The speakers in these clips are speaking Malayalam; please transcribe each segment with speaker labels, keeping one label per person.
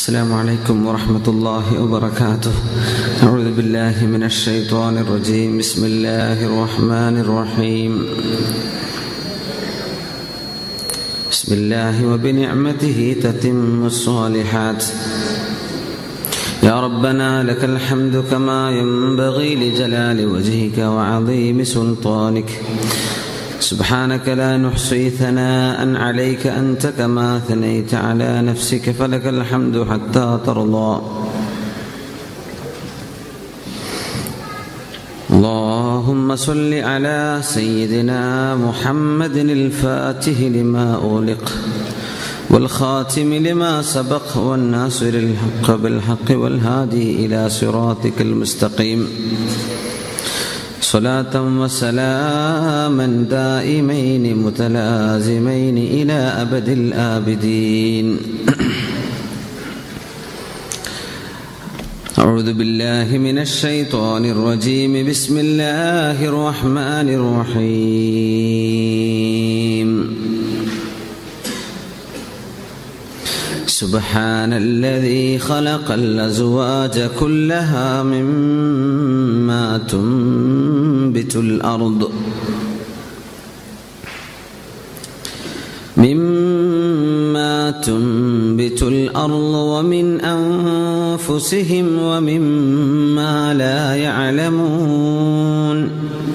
Speaker 1: السلام عليكم ورحمة الله وبركاته أعوذ بالله من الشيطان الرجيم بسم الله الرحمن الرحيم بسم الله وبنعمته تتم الصالحات يا ربنا لك الحمد كما ينبغي لجلال وجهك وعظيم سلطانك سبحانك لا نحصي ثناء عليك أنت كما ثنيت على نفسك فلك الحمد حتى ترضى اللهم صل على سيدنا محمد الفاتح لما أغلق والخاتم لما سبق والناصر الحق بالحق والهادي إلى صراطك المستقيم صلاة وسلاما دائمين متلازمين إلى أبد الآبدين أعوذ بالله من الشيطان الرجيم بسم الله الرحمن الرحيم سبحان الذي خلق الأزواج كلها مما تنبت الأرض مما تنبت الأرض ومن أنفسهم ومما لا يعلمون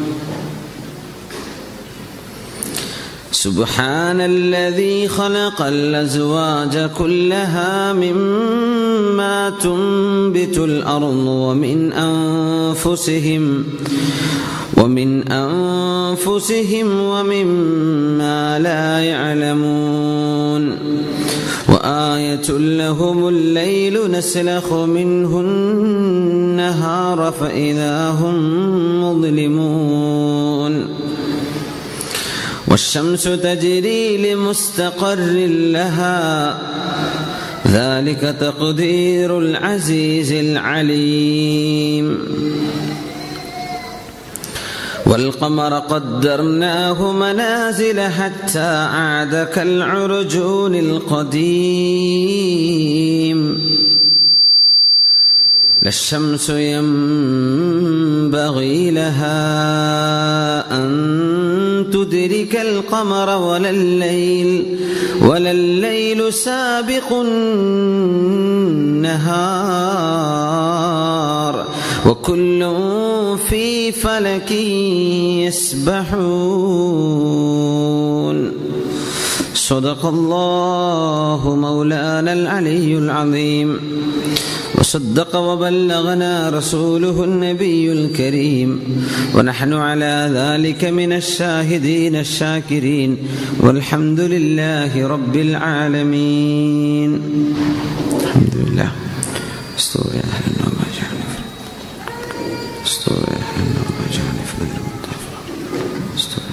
Speaker 1: سبحان الذي خلق الأزواج كلها مما تنبت الأرض ومن أنفسهم ومن أنفسهم ومما لا يعلمون وآية لهم الليل نسلخ منه النهار فإذا هم مظلمون والشمس تجري لمستقر لها ذلك تقدير العزيز العليم والقمر قدرناه منازل حتى عاد كالعرجون القديم لا الشمس ينبغي لها أن تدرك القمر ولا الليل ولا الليل سابق النهار وكل في فلك يسبحون صدق الله مولانا العلي العظيم وصدق وبلغنا رسوله النبي الكريم ونحن على ذلك من الشاهدين الشاكرين والحمد لله رب العالمين الحمد لله استوى يا أهل النار ما جعلنا استوى يا أهل النار ما جعلنا في بدر استوى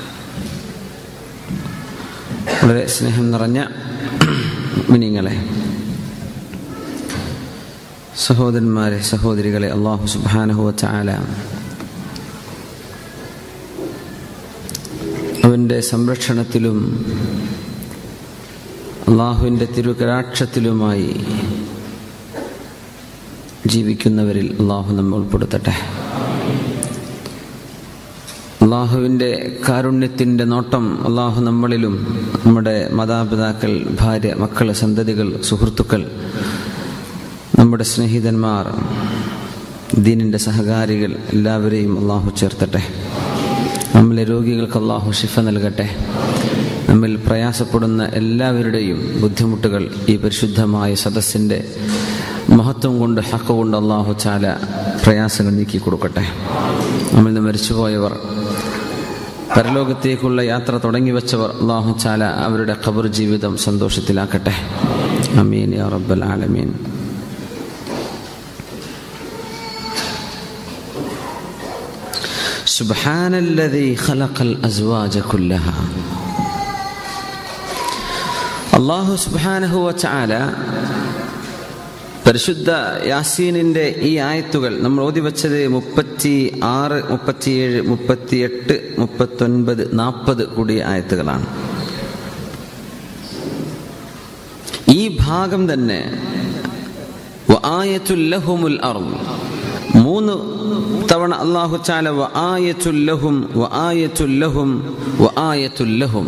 Speaker 1: വളരെ സ്നേഹം നിറഞ്ഞ മിനിങ്ങളെ സഹോദരന്മാരെ സഹോദരികളെ അള്ളാഹു സുബാനഹുവ ചാല അവൻ്റെ സംരക്ഷണത്തിലും അള്ളാഹുവിൻ്റെ തിരുകരാക്ഷത്തിലുമായി ജീവിക്കുന്നവരിൽ അള്ളാഹു നമ്മെ ഉൾപ്പെടുത്തട്ടെ അള്ളാഹുവിൻ്റെ കാരുണ്യത്തിൻ്റെ നോട്ടം അള്ളാഹു നമ്മളിലും നമ്മുടെ മാതാപിതാക്കൾ ഭാര്യ മക്കൾ സന്തതികൾ സുഹൃത്തുക്കൾ നമ്മുടെ സ്നേഹിതന്മാർ ദീനിൻ്റെ സഹകാരികൾ എല്ലാവരെയും അള്ളാഹു ചേർത്തട്ടെ നമ്മിലെ രോഗികൾക്ക് അള്ളാഹു ഷിഫ നൽകട്ടെ നമ്മിൽ പ്രയാസപ്പെടുന്ന എല്ലാവരുടെയും ബുദ്ധിമുട്ടുകൾ ഈ പരിശുദ്ധമായ സദസ്സിൻ്റെ മഹത്വം കൊണ്ട് ഹക്ക കൊണ്ട് അള്ളാഹു ചാല പ്രയാസങ്ങൾ നീക്കി കൊടുക്കട്ടെ നമ്മിൽ നിന്ന് മരിച്ചുപോയവർ പരലോകത്തേക്കുള്ള യാത്ര തുടങ്ങി വെച്ചവർ അള്ളാഹു ചാല അവരുടെ ഖബർ ജീവിതം സന്തോഷത്തിലാക്കട്ടെ അമീൻ യാ റബ്ബൽ ആലമീൻ سبحان الذي خلق الأزواج كلها അള്ളാഹു സുബാനഹു വച്ചാല പരിശുദ്ധ യാസീനിന്റെ ഈ ആയത്തുകൾ നമ്മൾ ഓതി വച്ചത് മുപ്പത്തി ആറ് മുപ്പത്തിയേഴ് മുപ്പത്തിയെട്ട് മുപ്പത്തൊൻപത് നാൽപ്പത് കൂടിയ ആയത്തുകളാണ് ഈ ഭാഗം തന്നെ വആയത്തുല്ലഹുമുൽ അർദ് മൂന്ന് തവണ അള്ളാഹു ചാല വആയത്തുല്ലഹും വആയത്തുല്ലഹും വആയത്തുല്ലഹും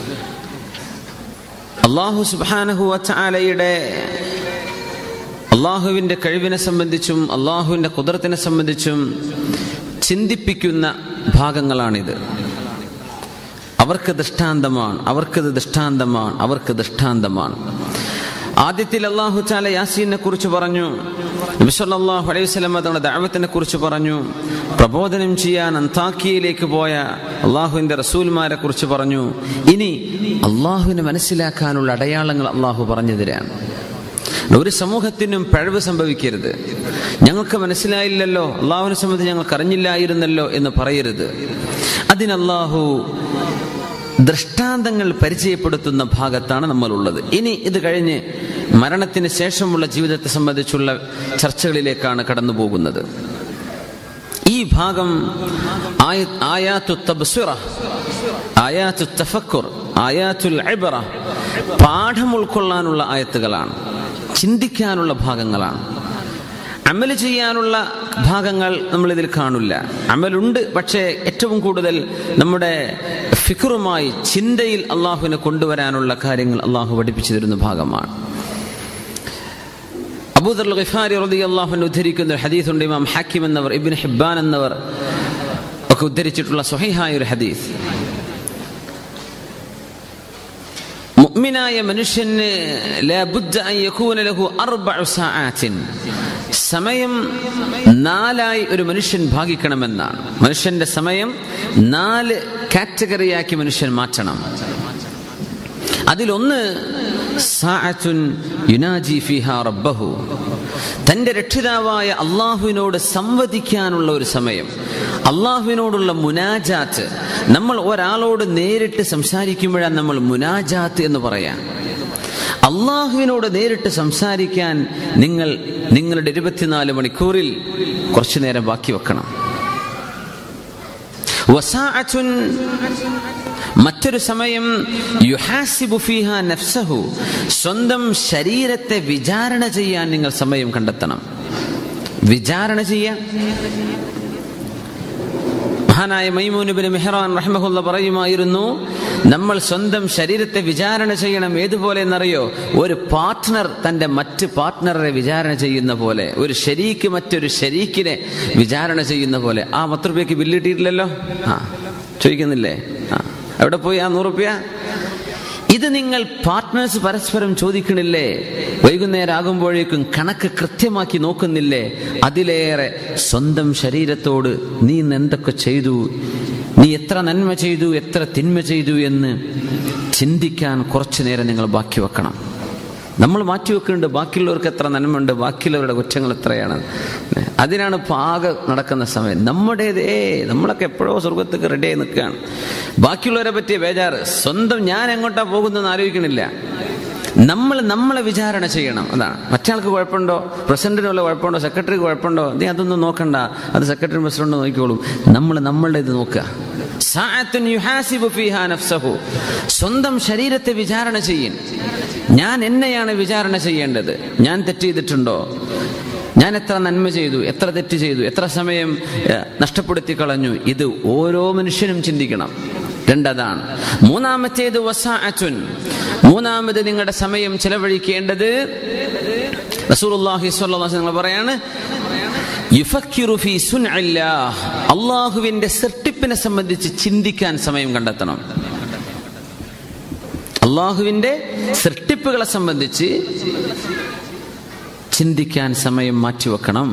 Speaker 1: അള്ളാഹു സുബ്ഹാനഹു വതആലയുടെ അള്ളാഹുവിൻ്റെ കഴിവിനെ സംബന്ധിച്ചും അള്ളാഹുവിൻ്റെ കുതിരത്തിനെ സംബന്ധിച്ചും ചിന്തിപ്പിക്കുന്ന ഭാഗങ്ങളാണിത് അവർക്ക് ദൃഷ്ടാന്തമാണ് അവർക്കത് ദൃഷ്ടാന്തമാണ് അവർക്ക് ദൃഷ്ടാന്തമാണ് ആദ്യത്തിൽ അള്ളാഹു ചാല യാസീനെ കുറിച്ച് പറഞ്ഞു നബിസ്വല്ലാഹു അലൈഹി സ്വലം തങ്ങളുടെ ദാവത്തിനെ കുറിച്ച് പറഞ്ഞു പ്രബോധനം ചെയ്യാൻ അന്താക്കിയയിലേക്ക് പോയ അള്ളാഹുവിന്റെ റസൂൽമാരെ കുറിച്ച് പറഞ്ഞു ഇനി അള്ളാഹുവിനെ മനസ്സിലാക്കാനുള്ള അടയാളങ്ങൾ അള്ളാഹു പറഞ്ഞു തരാൻ ഒരു സമൂഹത്തിനും പിഴവ് സംഭവിക്കരുത് ഞങ്ങൾക്ക് മനസ്സിലായില്ലല്ലോ അള്ളാഹുവിനെ സംബന്ധിച്ച് ഞങ്ങൾക്ക് അറിഞ്ഞില്ലായിരുന്നല്ലോ എന്ന് പറയരുത് അതിന് അള്ളാഹു ദൃഷ്ടാന്തങ്ങൾ പരിചയപ്പെടുത്തുന്ന ഭാഗത്താണ് നമ്മളുള്ളത് ഇനി ഇത് കഴിഞ്ഞ് മരണത്തിന് ശേഷമുള്ള ജീവിതത്തെ സംബന്ധിച്ചുള്ള ചർച്ചകളിലേക്കാണ് കടന്നു പോകുന്നത് ഈ ഭാഗം ആയാത്തു തബ്സുറ ആയാത്തു തഫക്കുർ ആയാത്തുൽ ഇബ്റ പാഠം ഉൾക്കൊള്ളാനുള്ള ആയത്തുകളാണ് ചിന്തിക്കാനുള്ള ഭാഗങ്ങളാണ് അമല് ചെയ്യാനുള്ള ഭാഗങ്ങൾ നമ്മൾ ഇതിൽ കാണില്ല അമലുണ്ട് പക്ഷേ ഏറ്റവും കൂടുതൽ നമ്മുടെ ഫിക്കറുമായി ചിന്തയിൽ അള്ളാഹുവിനെ കൊണ്ടുവരാനുള്ള കാര്യങ്ങൾ അള്ളാഹു പഠിപ്പിച്ചു തരുന്ന ഭാഗമാണ് അബൂദർ ഖിഫാരി റതി അള്ളാഹുവിനെ ഉദ്ധരിക്കുന്ന ഒരു ഹദീസ് ഉണ്ട് ഇമാം ഹാക്കിം എന്നവർ ഇബിൻ ഹിബാൻ എന്നവർ ഒക്കെ ഉദ്ധരിച്ചിട്ടുള്ള സ്വഹിഹായ ഒരു ഹദീസ് മുഅ്മിനായ മനുഷ്യന് ലബുദ്ദ അൻ യകൂന ലഹു അർബഉ സആത്തിൻ സമയം നാലായി ഒരു മനുഷ്യൻ ഭാഗിക്കണമെന്നാണ് മനുഷ്യന്റെ സമയം നാല് കാറ്റഗറിയാക്കി മനുഷ്യൻ മാറ്റണം അതിലൊന്ന് സാഅത്തുൻ യുനാജി ഫിഹ റബ്ബഹു തന്റെ രക്ഷിതാവായ അള്ളാഹുവിനോട് സംവദിക്കാനുള്ള ഒരു സമയം അള്ളാഹുവിനോടുള്ള മുനാജാത്ത് നമ്മൾ ഒരാളോട് നേരിട്ട് സംസാരിക്കുമ്പോഴാണ് നമ്മൾ മുനാജാത്ത് എന്ന് പറയാം അള്ളാഹുവിനോട് നേരിട്ട് സംസാരിക്കാൻ നിങ്ങൾ നിങ്ങളുടെ ഇരുപത്തിനാല് മണിക്കൂറിൽ കുറച്ചു നേരം ബാക്കി വെക്കണം വസാഅത്തുൻ മറ്റൊരു സമയം യുഹാസിബു ഫീഹ നഫ്സഹു സ്വന്തം ശരീരത്തെ വിചാരണ ചെയ്യാൻ നിങ്ങൾ സമയം കണ്ടെത്തണം വിചാരണ ചെയ്യാൻ മഹാനായ മൈമൂനുബിന് മെഹ്റാൻ റഹ്മഹുല്ല പറയുമായിരുന്നു നമ്മൾ സ്വന്തം ശരീരത്തെ വിചാരണ ചെയ്യണം ഏതുപോലെ എന്നറിയോ ഒരു പാർട്ട്ണർ തന്റെ മറ്റ് പാർട്ട്ണറെ വിചാരണ ചെയ്യുന്ന പോലെ ഒരു ശരീക്ക് മറ്റൊരു ശരീക്കിനെ വിചാരണ ചെയ്യുന്ന പോലെ ആ പത്ത് റുപ്യക്ക് ബില്ല് കിട്ടിയിട്ടില്ലല്ലോ ആ ചോദിക്കുന്നില്ലേ ആ എവിടെ പോയി ആ നൂറുപ്യ ഇത് നിങ്ങൾ പാർട്ട്നേഴ്സ് പരസ്പരം ചോദിക്കണില്ലേ വൈകുന്നേരം ആകുമ്പോഴേക്കും കണക്ക് കൃത്യമാക്കി നോക്കുന്നില്ലേ അതിലേറെ സ്വന്തം ശരീരത്തോട് നീ ഇന്ന് എന്തൊക്കെ ചെയ്തു നീ എത്ര നന്മ ചെയ്തു എത്ര തിന്മ ചെയ്തു എന്ന് ചിന്തിക്കാൻ കുറച്ചു നേരം നിങ്ങൾ ബാക്കി വെക്കണം നമ്മൾ മാറ്റിവെക്കുന്നുണ്ട് ബാക്കിയുള്ളവർക്ക് എത്ര നന്മയുണ്ട് ബാക്കിയുള്ളവരുടെ കുറ്റങ്ങൾ എത്രയാണ് അതിനാണ് പാക നടക്കുന്ന സമയം നമ്മുടേതേ നമ്മളൊക്കെ എപ്പോഴോ സ്വർഗത്തേക്ക് റെഡിയായി നിൽക്കുകയാണ് ബാക്കിയുള്ളവരെ പറ്റിയ ബേജാറ് സ്വന്തം ഞാൻ എങ്ങോട്ടാ പോകുന്നതെന്ന് ആലോചിക്കണില്ല നമ്മൾ നമ്മളെ വിചാരണ ചെയ്യണം അതാണ് മറ്റയാൾക്ക് കുഴപ്പമുണ്ടോ പ്രസിഡന്റിന് വല്ല കുഴപ്പമുണ്ടോ സെക്രട്ടറിക്ക് കുഴപ്പമുണ്ടോ നീ അതൊന്നും നോക്കണ്ട അത് സെക്രട്ടറി പ്രസിഡന്റ് നോക്കിക്കോളും നമ്മൾ നമ്മളുടെ ഇത് നോക്കുക സാഅത്തുൻ യുഹാസിബു ഫീഹാ നഫ്സഹു സ്വന്തം ശരീരത്തെ വിചാരണ ചെയ്യും ഞാൻ എന്നെയാണ് വിചാരണ ചെയ്യേണ്ടത് ഞാൻ തെറ്റ് ചെയ്തിട്ടുണ്ടോ ഞാൻ എത്ര നന്മ ചെയ്തു എത്ര തെറ്റ് ചെയ്തു എത്ര സമയം ഏഹ്, നഷ്ടപ്പെടുത്തി കളഞ്ഞു ഇത് ഓരോ മനുഷ്യനും ചിന്തിക്കണം രണ്ടതാണ് മൂന്നാമത്തേത് വസാഅത്തുൻ മൂന്നാമത് നിങ്ങളുടെ സമയം ചെലവഴിക്കേണ്ടത് റസൂലുള്ളാഹി സ്വല്ലല്ലാഹു അലൈഹി വസല്ലം പറയാണ് യുഫക്കിറു ഫീ സുൻഇല്ലാഹ് അള്ളാഹുവിന്റെ സൃഷ്ടിപ്പിനെ സംബന്ധിച്ച് ചിന്തിക്കാൻ സമയം കണ്ടെത്തണം അള്ളാഹുവിന്റെ സൃഷ്ടിപ്പുകളെ സംബന്ധിച്ച് ചിന്തിക്കാൻ സമയം മാറ്റിവെക്കണം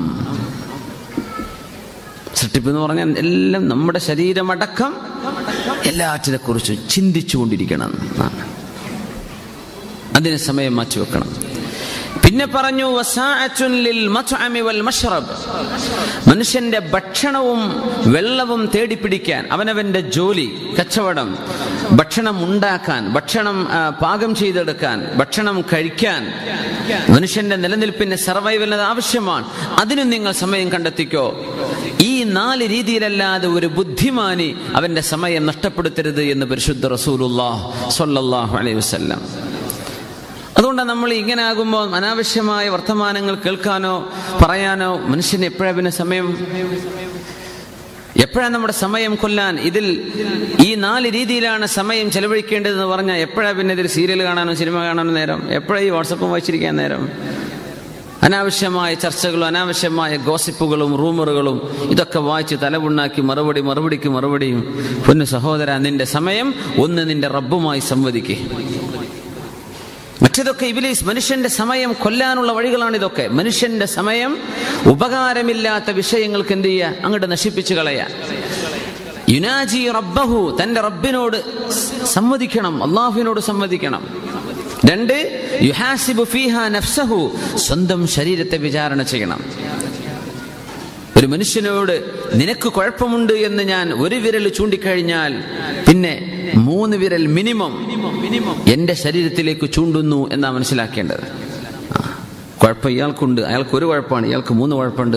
Speaker 1: സൃഷ്ടിപ്പ് എന്ന് പറഞ്ഞാൽ എല്ലാം നമ്മുടെ ശരീരമടക്കം എല്ലാറ്റിനെ കുറിച്ചും ചിന്തിച്ചുകൊണ്ടിരിക്കണം എന്നാണ്. അതിന് സമയം മാറ്റിവെക്കണം പിന്നെ പറഞ്ഞു വസാഅത്തുൻ ലിൽ മത്അമി വൽ മശ്റബ് മനുഷ്യന്റെ ഭക്ഷണവും വെള്ളവും തേടിപ്പിടിക്കാൻ അവനവന്റെ ജോലി കച്ചവടം ഭക്ഷണം ഉണ്ടാക്കാൻ ഭക്ഷണം ആ, പാകം ചെയ്തെടുക്കാൻ ഭക്ഷണം കഴിക്കാൻ മനുഷ്യന്റെ നിലനിൽപ്പിന് സർവൈവലിന് ആവശ്യമാണ് അതിനും നിങ്ങൾ സമയം കണ്ടെത്തിക്കോ ഈ നാല് രീതിയിലല്ലാതെ ഒരു ബുദ്ധിമാനി അവന്റെ സമയം നഷ്ടപ്പെടുത്തരുത് എന്ന് പരിശുദ്ധ റസൂലുള്ളാഹ് സ്വല്ലല്ലാഹു അലൈഹി വസല്ലം അതുകൊണ്ടാണ് നമ്മൾ ഇങ്ങനെ ആകുമ്പോൾ അനാവശ്യമായ വർത്തമാനങ്ങൾ കേൾക്കാനോ പറയാനോ മനുഷ്യന് എപ്പോഴാ പിന്നെ സമയം എപ്പോഴാണ് നമ്മുടെ സമയം കൊല്ലാൻ ഇതിൽ ഈ നാല് രീതിയിലാണ് സമയം ചെലവഴിക്കേണ്ടതെന്ന് പറഞ്ഞാൽ എപ്പോഴാ പിന്നെ ഇതിൽ സീരിയൽ കാണാനോ സിനിമ കാണാനോ നേരം എപ്പോഴാ ഈ വാട്സപ്പും വായിച്ചിരിക്കാൻ നേരം അനാവശ്യമായ ചർച്ചകളും അനാവശ്യമായ ഗോസിപ്പുകളും റൂമറുകളും ഇതൊക്കെ വായിച്ച് തലപുണ്ണാക്കി മറുപടി മറുപടിക്ക് മറുപടിയും പൊന്നു സഹോദര നിന്റെ സമയം ഒന്ന് നിന്റെ റബ്ബുമായി സംവദിക്കേ മറ്റതൊക്കെ ഇബിലീസ് മനുഷ്യന്റെ സമയം കൊല്ലാനുള്ള വഴികളാണ് ഇതൊക്കെ മനുഷ്യന്റെ സമയം ഉപകാരമില്ലാത്ത വിഷയങ്ങൾക്ക് എന്ത് ചെയ്യുക അങ്ങോട്ട് നശിപ്പിച്ചു കളയാ യുനാജി റബ്ബഹു തന്റെ റബ്ബിനോട് സംവദിക്കണം അള്ളാഹുവിനോട് സംവദിക്കണം രണ്ട് യുഹാസിബു ഫീഹ നഫ്സഹു സ്വന്തം ശരീരത്തെ വിചാരണ ചെയ്യണം ഒരു മനുഷ്യനോട് നിനക്ക് കുഴപ്പമുണ്ട് എന്ന് ഞാൻ ഒരു വിരൽ ചൂണ്ടിക്കഴിഞ്ഞാൽ പിന്നെ മൂന്ന് വിരൽ മിനിമം എന്റെ ശരീരത്തിലേക്ക് ചൂണ്ടുന്നു എന്നാ മനസ്സിലാക്കേണ്ടത് ആ, കുഴപ്പം ഇയാൾക്കുണ്ട് അയാൾക്ക് ഒരു കുഴപ്പമാണ് ഇയാൾക്ക് മൂന്ന് കുഴപ്പമുണ്ട്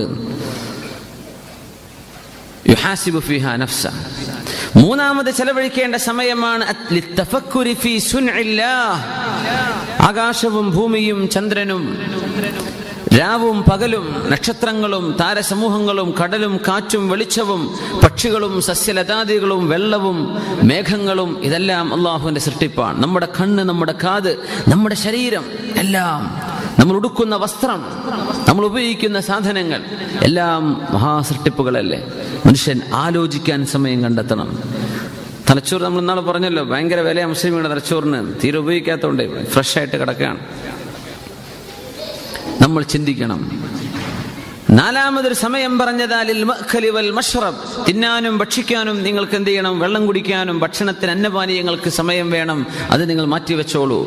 Speaker 1: യുഹാസിബു ഫിഹ നഫ്സ മൂന്നാമത് ചെലവഴിക്കേണ്ട സമയമാണ് അത് ലിത്തഫക്കുരി ഫീ സുൻഇല്ലാഹ്. ആകാശവും ഭൂമിയും ചന്ദ്രനും രാവും പകലും നക്ഷത്രങ്ങളും താരസമൂഹങ്ങളും കടലും കാറ്റും വെളിച്ചവും പക്ഷികളും സസ്യലതാദികളും വെള്ളവും മേഘങ്ങളും ഇതെല്ലാം അള്ളാഹുവിന്റെ സൃഷ്ടിപ്പാണ് നമ്മുടെ കണ്ണ് നമ്മുടെ കാത് നമ്മുടെ ശരീരം എല്ലാം നമ്മൾ ഉടുക്കുന്ന വസ്ത്രം നമ്മൾ ഉപയോഗിക്കുന്ന സാധനങ്ങൾ എല്ലാം മഹാസൃഷ്ടിപ്പുകളല്ലേ മനുഷ്യൻ ആലോചിക്കാൻ സമയം കണ്ടെത്തണം തലച്ചോറ് നമ്മൾ ഇന്നാൾ പറഞ്ഞല്ലോ ഭയങ്കര വില മുസ്ലിമിയുടെ തലച്ചോറിന് തീരെ ഉപയോഗിക്കാത്തതുകൊണ്ട് ഫ്രഷ് ആയിട്ട് കിടക്കുകയാണ് നമ്മൾ ചിന്തിക്കണം നാലാമതൊരു സമയം പറഞ്ഞതാലിൽ മഅ്ഖലി വൽ മഷ്റബ് തിന്നാനും ഭക്ഷിക്കാനും നിങ്ങൾക്ക് എന്ത് ചെയ്യണം വെള്ളം കുടിക്കാനും ഭക്ഷണത്തിന് അന്നപാനീയങ്ങൾക്ക് സമയം വേണം അത് നിങ്ങൾ മാറ്റിവെച്ചോളൂ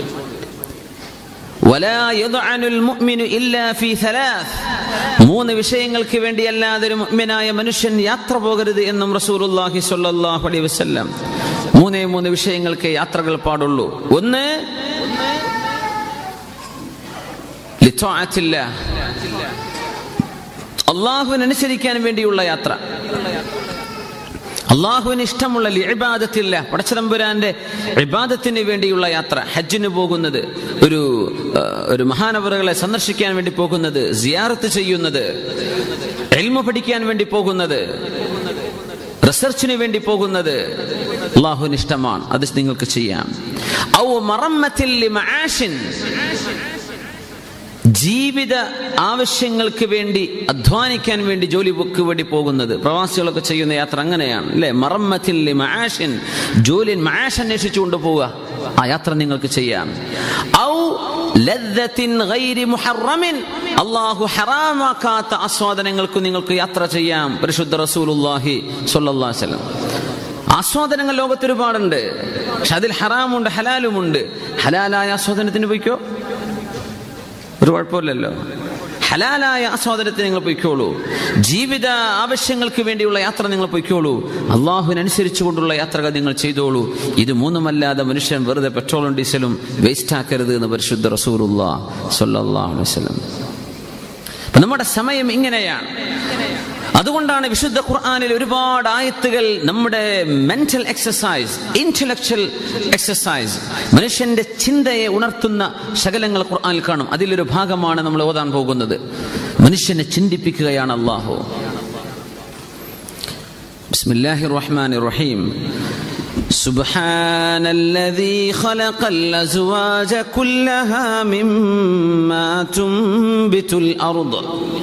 Speaker 1: ولا يضعن المؤمن إلا في ثلاث മൂന്ന് വിഷയങ്ങൾക്ക് വേണ്ടി അല്ലാതെ ഒരു മുഅ്മിനായ മനുഷ്യൻ യാത്ര പോകരുത് എന്നും റസൂലുള്ളാഹി സ്വല്ലല്ലാഹു അലൈഹി വസല്ലം മൂന്നേ മൂന്ന് വിഷയങ്ങൾക്ക് യാത്രകൾ പാടുള്ളൂ ഒന്ന് ലിത്വാഅത്തില്ല അള്ളാഹുവിനനുസരിക്കാൻ വേണ്ടിയുള്ള യാത്ര അള്ളാഹുവിന് ഇഷ്ടമുള്ള ഇബാദത്തില്ല പടച്ചതമ്പുരാന്റെ ഇബാദത്തിന് വേണ്ടിയുള്ള യാത്ര ഹജ്ജിന് പോകുന്നത് ഒരു ആ, ഒരു മഹാനവറുകളെ സന്ദർശിക്കാൻ വേണ്ടി പോകുന്നത് സിയാറത്ത് ചെയ്യുന്നത് എൽമ പഠിക്കാൻ വേണ്ടി പോകുന്നത് റിസർച്ചിന് വേണ്ടി പോകുന്നത് അള്ളാഹുവിന് ഇഷ്ടമാണ് അത് നിങ്ങൾക്ക് ചെയ്യാം ഔ മറമ്മത്തിൽ മആഷിൻ ജീവിത ആവശ്യങ്ങൾക്ക് വേണ്ടി അധ്വാനിക്കാൻ വേണ്ടി ജോലിക്ക് വേണ്ടി പോകുന്നത് പ്രവാസികളൊക്കെ ചെയ്യുന്ന യാത്ര അങ്ങനെയാണ് അല്ലെ മറമ്മത്തിൽ മആഷിൻ ജോലി മആഷ് അന്വേഷിച്ചുകൊണ്ട് പോവുക ആ യാത്ര നിങ്ങൾക്ക് ചെയ്യാം ഔ ലദ്ദത്തിൻ ഗൈരി മുഹറമിൻ അള്ളാഹു ഹറാമാക്കാത്ത ആസ്വാദനങ്ങൾക്ക് നിങ്ങൾക്ക് യാത്ര ചെയ്യാം പരിശുദ്ധ റസൂലുള്ളാഹി സ്വല്ലല്ലാഹു അലൈഹി വസല്ലം ആസ്വാദനങ്ങൾ ലോകത്ത് ഒരുപാടുണ്ട് പക്ഷെ അതിൽ ഹറാമുണ്ട് ഹലാലുമുണ്ട് ഹലാലായ ആസ്വാദനത്തിന് പോയിക്കോ ഒരു കുഴപ്പമില്ലല്ലോ ഹലാലായ ആസ്വാദനത്തിന് നിങ്ങൾ പൊയ്ക്കോളൂ ജീവിത ആവശ്യങ്ങൾക്ക് വേണ്ടിയുള്ള യാത്ര നിങ്ങൾ പൊയ്ക്കോളൂ അള്ളാഹുവിനനുസരിച്ചു കൊണ്ടുള്ള യാത്രകൾ നിങ്ങൾ ചെയ്തോളൂ ഇത് മൂന്നുമല്ലാതെ മനുഷ്യൻ വെറുതെ പെട്രോളും ഡീസലും വേസ്റ്റ് ആക്കരുത് എന്ന് പരിശുദ്ധ റസൂറുല്ലാ സല്ലല്ലാഹു അലൈഹി വസല്ലം അപ്പൊ നമ്മുടെ സമയം ഇങ്ങനെയാണ് അതുകൊണ്ടാണ് വിശുദ്ധ ഖുർആനിൽ ഒരുപാട് ആയത്തുകൾ നമ്മുടെ മെന്റൽ എക്സസൈസ് ഇന്റലക്ച്വൽ എക്സസൈസ് മനുഷ്യന്റെ ചിന്തയെ ഉണർത്തുന്ന ശകലങ്ങൾ ഖുർആനിൽ കാണും അതിലൊരു ഭാഗമാണ് നമ്മൾ ഓതാൻ പോകുന്നത് മനുഷ്യനെ ചിന്തിപ്പിക്കുകയാണ് അള്ളാഹു بسم الله الرحمن الرحيم سبحان الذي خلق الأزواج كلها مما تنبت الأرض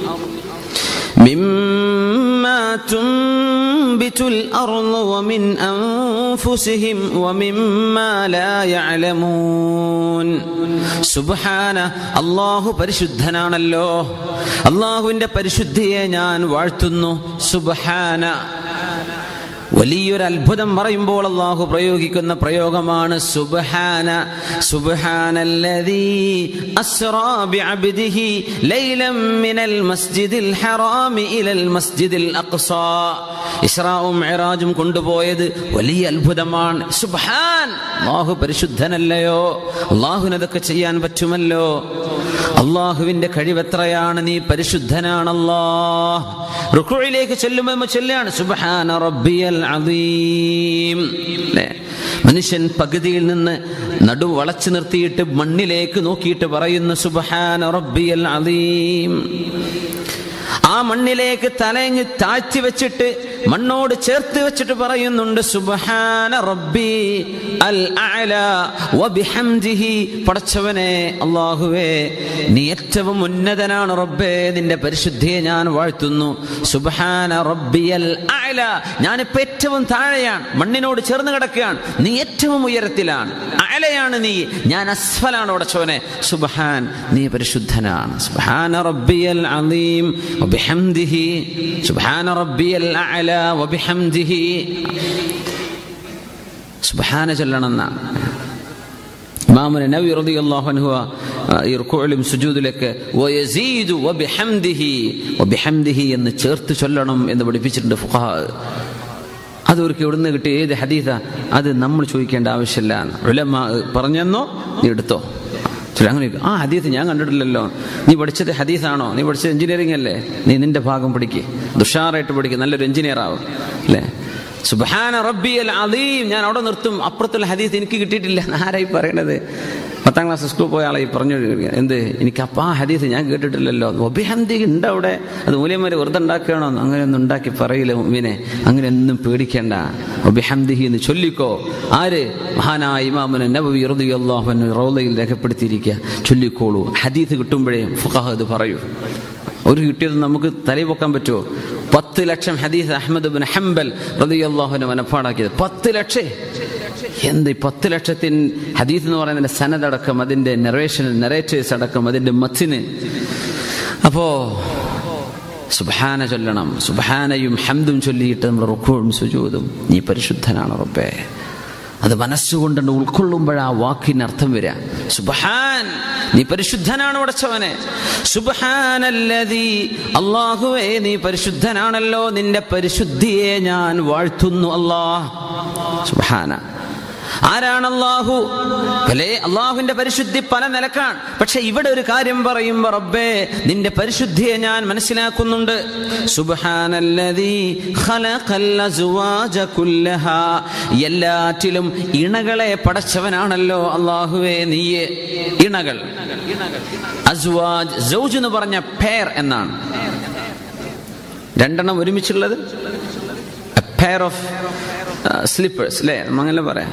Speaker 1: مما تنبت الأرض ومن أنفسهم ومما لا يعلمون സുബ്ഹാന അള്ളാഹു പരിശുദ്ധനാണല്ലോ അള്ളാഹുവിന്റെ പരിശുദ്ധിയെ ഞാൻ വാഴ്ത്തുന്നു സുബ്ഹാന വലിയൊരു അത്ഭുതം പറയുമ്പോൾ അള്ളാഹു പ്രയോഗിക്കുന്ന പ്രയോഗമാണ് സുബ്ഹാന സുബ്ഹാനല്ലദീ അസ്റാ ബിഅബ്ദിഹി ലൈലം മിനൽ മസ്ജിദിൽ ഹറാമി ഇലൽ മസ്ജിദിൽ അഖ്സാ ഇസ്രാവും മിഅ്റാജും കൊണ്ടുപോയത് വലിയ അത്ഭുതമാണ് സുബ്ഹാൻ അള്ളാഹു പരിശുദ്ധനല്ലയോ അള്ളാഹുവിന് അതൊക്കെ ചെയ്യാൻ പറ്റുമല്ലോ അള്ളാഹുവിന്റെ കഴിവെത്രയാണ് നീ പരിശുദ്ധനാണല്ലോ റുക്കുയിലേക്ക് ചെല്ലുമ്പോൾ നമ്മൾ ചെല്ലുകയാണ് സുബ്ഹാന റബ്ബിയൽ അദീം അല്ലേ മനുഷ്യൻ പകുതിയിൽ നിന്ന് നടു വളച്ചു നിർത്തിയിട്ട് മണ്ണിലേക്ക് നോക്കിയിട്ട് പറയുന്നു സുബ്ഹാന റബ്ബിയൽ അദീം ആ മണ്ണിലേക്ക് തലയങ്ങ് താഴ്ത്തി വെച്ചിട്ട് മണ്ണോട് ചേർത്ത് വെച്ചിട്ട് പറയുന്നുണ്ട് സുബ്ഹാന റബ്ബി അൽ അഅല വബിഹംദിഹി പടച്ചവനെ അല്ലാഹുവേ നീ ഏറ്റവും ഉന്നതനാണ് റബ്ബേ നിന്റെ പരിശുദ്ധിയെ ഞാൻ വാഴ്ത്തുന്നു സുബ്ഹാന റബ്ബിയൽ അഅല ഞാനിപ്പോ ഏറ്റവും താഴെയാണ് മണ്ണിനോട് ചേർന്ന് കിടക്കുകയാണ് നീ ഏറ്റവും ഉയരത്തിലാണ് അഅലയാണ് നീ ഞാൻ അസ്ഫലാണ് പടച്ചവനെ സുബ്ഹാൻ നീ പരിശുദ്ധനാണ് സുബ്ഹാന റബ്ബിയൽ അലീം വബിഹംദിഹി സുബ്ഹാന റബ്ബിയൽ അഅല വബിഹംദിഹി സുബ്ഹാന ചൊല്ലണമെന്നാണ് ഇമാമുന നബി റളിയല്ലാഹു അൻഹു ഈ റുക്കൂഇലും സുജൂദിലൊക്കെ വയസീദു വബിഹംദിഹി വബിഹംദിഹി എന്ന് ചേർത്ത് ചൊല്ലണം എന്ന് പഠിപ്പിച്ചിട്ടുണ്ട് ഫുഖഹാ അതൊരിക്കൽ എവിടുന്ന് കിട്ടി ഏത് ഹദീസ അത് നമ്മൾ ചോദിക്കേണ്ട ആവശ്യമില്ല ഉലമ പറഞ്ഞെന്നോ നീ എടുത്തോ ചില അങ്ങനെ ചോദിക്കും, ആ ഹദീസ് ഞാൻ കണ്ടിട്ടില്ലല്ലോ നീ പഠിച്ചത് ഹദീസാണോ നീ പഠിച്ചത് എഞ്ചിനീയറിംഗ് അല്ലേ നീ നിന്റെ ഭാഗം പഠിക്ക് ദുഷാറായിട്ട് പഠിക്കുക നല്ലൊരു എഞ്ചിനീയർ ആവും അല്ലേ സുബാന റബ്ബിയൽ അലീം ഞാൻ അവിടെ നിർത്തും അപ്പുറത്തുള്ള ഹദീസ് എനിക്ക് കിട്ടിയിട്ടില്ല ആരായി പറയണത് പത്താം ക്ലാസ് സ്കൂളിൽ പോയ ആളെ പറഞ്ഞു എന്ത് എനിക്ക് അപ്പം ആ ഹദീസ് ഞാൻ കേട്ടിട്ടില്ലല്ലോ ഒബിഹന്തി ഉണ്ട് അവിടെ അത് മൂല്യന്മാര് വെറുതെ ഉണ്ടാക്കുകയാണോ അങ്ങനെയൊന്നും ഉണ്ടാക്കി പറയില്ല ഉമ്മിനെ അങ്ങനെയൊന്നും പേടിക്കേണ്ട ഒബിഹന്ദിഹി എന്ന് ചൊല്ലിക്കോ ആര് മഹാനായ ഇമാമുന നബവി റളിയല്ലാഹു റൗലയിൽ രേഖപ്പെടുത്തിയിരിക്കുക ചൊല്ലിക്കോളൂ ഹദീസ് കിട്ടുമ്പോഴേ ഫുഖഹ് ഇത് പറയൂ ഒരു കിട്ടിയത് നമുക്ക് തലയിൽ പറ്റുമോ പത്ത് ലക്ഷം ഹദീസ് അഹമ്മദ് ബിൻ ഹംബൽ റളിയല്ലാഹുവിനെ മനപ്പാടാക്കിയത് പത്ത് ലക്ഷേ എന്ത് ഈ പത്ത് ലക്ഷത്തിൻ ഹദീസ് എന്ന് പറയുന്നതിന്റെ സനദടക്കം അതിന്റെ നെറേഷൻ നെറേറ്റേഴ്സ് അടക്കം അതിന്റെ മത്തിന് അപ്പോ സുബാന ചൊല്ലണം സുബാനയും ഹംദും ചൊല്ലിയിട്ട് നമ്മൾ റുക്കോഴും സുജൂതും നീ പരിശുദ്ധനാണ് റബ്ബേ അത് മനസ്സുകൊണ്ട് ഉൾക്കൊള്ളുമ്പോഴാ വാക്കിന് അർത്ഥം വരിക സുബഹാൻ നീ പരിശുദ്ധനാണ് ഉടച്ചവനെ സുബഹാനല്ലതി അള്ളാഹുവേ നീ പരിശുദ്ധനാണല്ലോ നിന്റെ പരിശുദ്ധിയെ ഞാൻ വാഴ്ത്തുന്നു അല്ലാഹ് സുബഹാന ആരാണ് അള്ളാഹു പലേ അള്ളാഹുവിന്റെ പരിശുദ്ധി പല നിലക്കാണ് പക്ഷെ ഇവിടെ ഒരു കാര്യം പറയുമ്പോ റബ്ബേ നിന്റെ പരിശുദ്ധിയെ ഞാൻ മനസ്സിലാക്കുന്നുണ്ട് സുബ്ഹാനല്ലദീ ഖലഖൽ അസ്വാജ കുല്ലഹാ എല്ലാറ്റിലും ഇണകളെ പടച്ചവനാണല്ലോ അള്ളാഹുവേ നീയെ ഇണകൾ അസ്വാജ് സൗജ് എന്ന് പറഞ്ഞ പേർ എന്നാണ് രണ്ടെണ്ണം ഒരുമിച്ചുള്ളത് പെയർ ഓഫ് സ്ലിപ്പേഴ്സ് അല്ലേ അങ്ങനെ പറയാം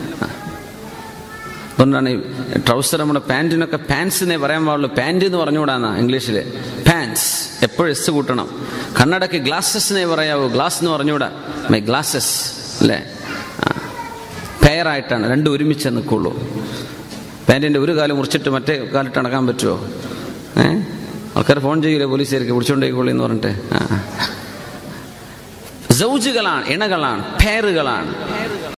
Speaker 1: അതുകൊണ്ടാണ് ഈ ട്രൗസർ നമ്മുടെ പാൻറ്റിനൊക്കെ പാൻസ് എന്നേ പറയാൻ പാടുള്ളൂ പാൻറ് എന്ന് പറഞ്ഞുകൂടാന്നാ ഇംഗ്ലീഷിൽ പാൻസ് എപ്പോഴും എസ് കൂട്ടണം കണ്ണടക്ക് ഗ്ലാസസ് എന്നേ പറയാവൂ ഗ്ലാസ് എന്ന് പറഞ്ഞുകൂടാ മൈ ഗ്ലാസസ് അല്ലേ പെയറായിട്ടാണ് രണ്ടും ഒരുമിച്ച് നിൽക്കുള്ളൂ പാൻറ്റിൻ്റെ ഒരു കാലം മുറിച്ചിട്ട് മറ്റേ കാലിട്ട് നടക്കാൻ പറ്റുമോ ഏ ആൾക്കാർ ഫോൺ ചെയ്യൂലേ പോലീസുകാർക്ക് പിടിച്ചോണ്ടേക്കോളി എന്ന് പറഞ്ഞിട്ട് ആ സൗജുകളാണ് ഇണകളാണ് പേറുകളാണ്